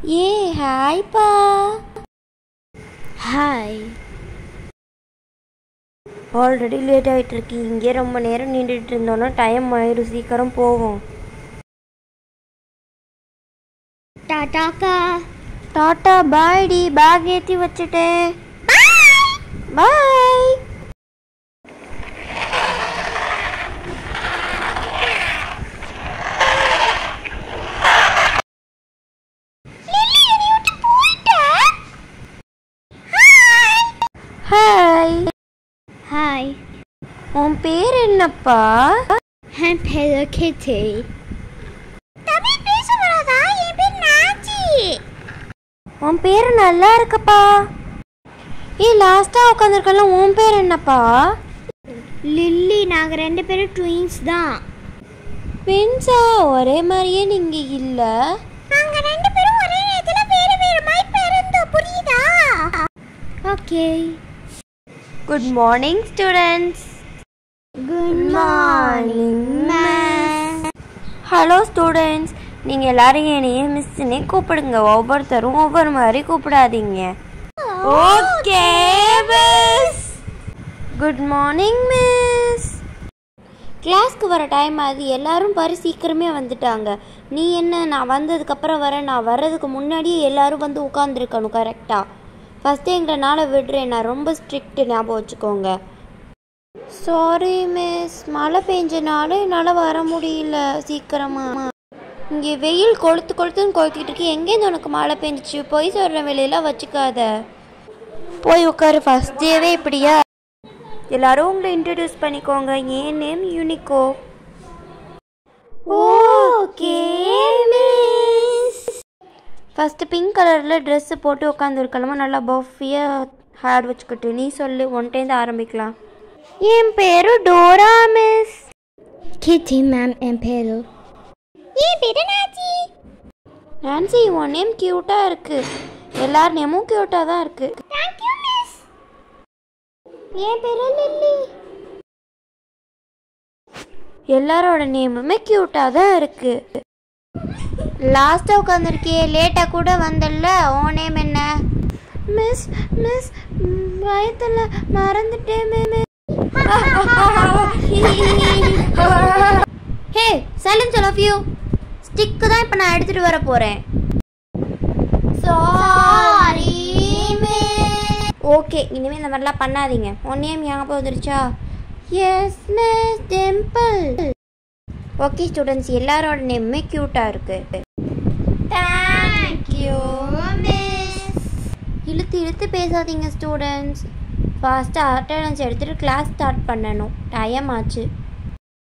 ஏ ஹாய்ப்பா hi already late ஆகிட்டு இருக்கு இங்கே ரொம்ப நேரம் நின்றுட்டு இருந்தோன்னா டைம் ஆயிரும் சீக்கிரம் போவோம் டாடாக்கா டாட்டா பாய் டி பேக் ஏற்றி வச்சுட்டேன் பாய் ஹாய் ஹாய் உன் பேர் என்னப்பா என் பேரு கிட்டி தமிழ் பேச வராதா என் பேர் நாச்சி உன் பேர் நல்லா இருக்குப்பா ஏ லாஸ்ட்டாக உட்காந்துருக்கல உன் பேர் என்னப்பா லில்லி நாங்கள் ரெண்டு பேரும் ட்வின்ஸ் தான் பென்சா ஒரே மாதிரியே நீங்கள் இல்லை நாங்கள் ரெண்டு பேரும் ஒரே நேரத்தில் வேறு வேறு மாதிரி பிறந்தோம் புரியுதா okay good morning students good morning ma'am hello students நீங்கள் எல்லாரும் என்னையே மிஸ்ஸுன்னே கூப்பிடுங்க ஒவ்வொருத்தரும் ஒவ்வொரு மாதிரி கூப்பிடாதீங்க okay miss good morning miss கிளாஸ்க்கு வர டைம் ஆகுது எல்லாரும் பாரு சீக்கிரமே வந்துட்டாங்க நீ என்ன நான் வந்ததுக்கப்புறம் வரேன் நான் வர்றதுக்கு முன்னாடியே எல்லாரும் வந்து உட்காந்துருக்கணும் கரெக்டாக ஃபஸ்ட்டு எங்களால் விடுறேன் நான் ரொம்ப ஸ்ட்ரிக்ட் ஞாபகம் வச்சுக்கோங்க சாரி மிஸ் மழை பெஞ்சனால என்னால் வர முடியல சீக்கிரமாக இங்கே வெயில் கொளுத்து கொளுத்துன்னு கொளுத்திட்டு இருக்கு எங்கேருந்து உனக்கு மழை பெஞ்சிச்சு போய் சொல்கிற வேலையெல்லாம் வச்சுக்காத போய் உட்காரு ஃபஸ்ட் டேவே இப்படியா எல்லாரும் உங்களை இன்ட்ரடியூஸ் பண்ணிக்கோங்க என் நேம் யூனிகோ ஓகே மிஸ் ஃபஸ்ட்டு பிங்க் கலரில் ட்ரெஸ்ஸு போட்டு உட்காந்துருக்கலாமா நல்லா பஃபியாக ஹேர் வச்சுக்கிட்டு நீ சொல்லு ஒன்ட்டேருந்து ஆரம்பிக்கலாம் என் பேரு டோரா மிஸ் கிட்டி மேம் என் பேரு என் பேரு நாச்சி நான்சி உன் நேம் க்யூட்டாக இருக்கு எல்லார் நேமும் க்யூட்டாக தான் இருக்கு தேங்க்யூ மிஸ் என் பேரு லில்லி எல்லாரோட நேமுமே க்யூட்டாக தான் இருக்கு லாஸ்ட்டாக உட்காந்துருக்கியே லேட்டாக கூட வந்தல்ல உன் நேம் என்ன மிஸ் மிஸ் வயத்தில் மறந்துட்டேன் hey silence all of you stick தான் இப்போ நான் எடுத்துகிட்டு வர போகிறேன் சாரி ஓகே இனிமேல் இந்த மாதிரிலாம் பண்ணாதீங்க உன் நேம் ஞாபகம் வந்துருச்சா yes miss temple okay students எல்லாரோட நேமுமே க்யூட்டாக இருக்கு தேங்க்யூ மிஸ் இழுத்து இழுத்து பேசாதீங்க ஸ்டூடெண்ட்ஸ் ஃபாஸ்ட்டாக அட்டண்டன்ஸ் எடுத்துகிட்டு கிளாஸ் ஸ்டார்ட் பண்ணணும் டைம் ஆச்சு